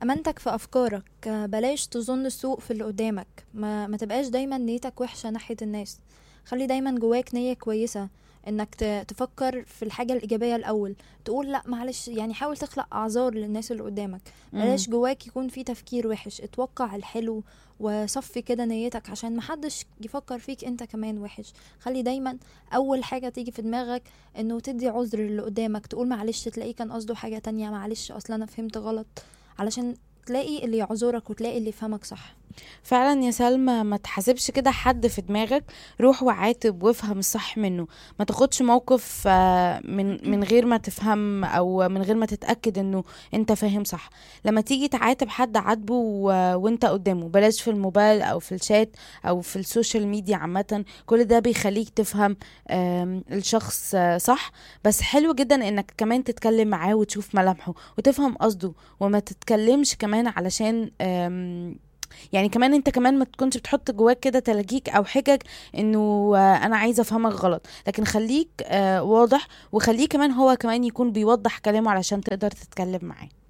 امانتك في افكارك آه، بلاش تظن السوء في اللي قدامك ما, ما تبقاش دايما نيتك وحشة ناحية الناس خلي دايما جواك نية كويسة انك ت- تفكر في الحاجة الإيجابية الأول تقول لا معلش يعني حاول تخلق أعذار للناس اللي قدامك بلاش جواك يكون في تفكير وحش اتوقع الحلو وصفي كده نيتك عشان محدش يفكر فيك انت كمان وحش خلي دايما اول حاجة تيجي في دماغك انه تدي عذر اللي قدامك تقول معلش تلاقيه كان قصده حاجة تانية معلش اصلا انا فهمت غلط علشان تلاقي اللي يعذرك وتلاقي اللي يفهمك صح فعلا يا سلمى ما تحاسبش كده حد في دماغك روح وعاتب وافهم الصح منه ما تاخدش موقف آه، من من غير ما تفهم او من غير ما تتاكد انه انت فاهم صح لما تيجي تعاتب حد عاتبه و- وانت قدامه بلاش في الموبايل او في الشات او في السوشيال ميديا عامه كل ده بيخليك تفهم آم، الشخص آه، صح بس حلو جدا انك كمان تتكلم معاه وتشوف ملامحه وتفهم قصده وما تتكلمش كمان علشان آم، يعني كمان انت كمان ما تكونش بتحط جواك كده تلاجيك او حجج انه آه، انا عايزه افهمك غلط لكن خليك آه، واضح وخليه كمان هو كمان يكون بيوضح كلامه علشان تقدر تتكلم معاه